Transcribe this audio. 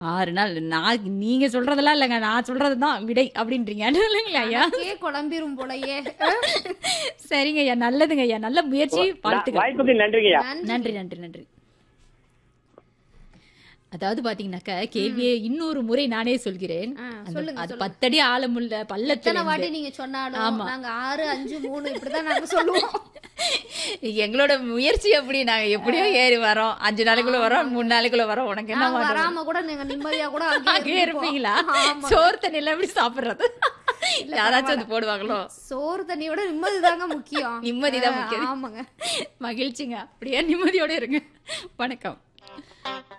ஆறு நாள் நான் நீங்க சொல்றதெல்லாம் இல்லைங்க நான் சொல்றதுதான் விடை அப்படின்றீங்க இல்லைங்களா ஐயா கே குழம்பிரும் போலயே சரிங்க ஐயா நல்லதுங்க ஐயா நல்ல முயற்சி வாழ்த்துக்கள் வாய்ப்புக்கு நன்றிங்கய்யா நன்றி நன்றி நன்றி அதாவது பாத்தீங்கன்னாக்கா கேள்வியை இன்னொரு முறை நானே சொல்கிறேன் ஆ, அந்த- சொல்லுங்க, அது சொல்லுங்க. பத்தடி ஆழமுள்ள எத்தனை பள்ளத்துல வாட்டி நீங்க சொன்னாலும் ஆமா. நாங்க ஆறு அஞ்சு மூணு இப்படிதான் நாங்க சொல்லுவோம் எங்களோட முயற்சி எப்படி நாங்க எப்படியோ ஏறி வரோம் அஞ்சு நாளைக்குள்ள வரோம் மூணு நாளைக்குள்ள வரோம் உனக்கு என்ன நாங்க மாட்டோம் வராம கூட நீங்க நிம்மதியா கூட அங்கேயே அங்கேயே இருப்போம். இருப்பீங்களா ஆமா. சோறு தண்ணியில எப்படி சாப்பிடுறது யாராச்சும் வந்து போடுவாங்களோ சோறு தண்ணியோட நிம்மதி தாங்க முக்கியம் நிம்மதிதான் ஆ, முக்கியம். ஆமாங்க மகிழ்ச்சிங்க அப்படியே நிம்மதியோட இருங்க வணக்கம்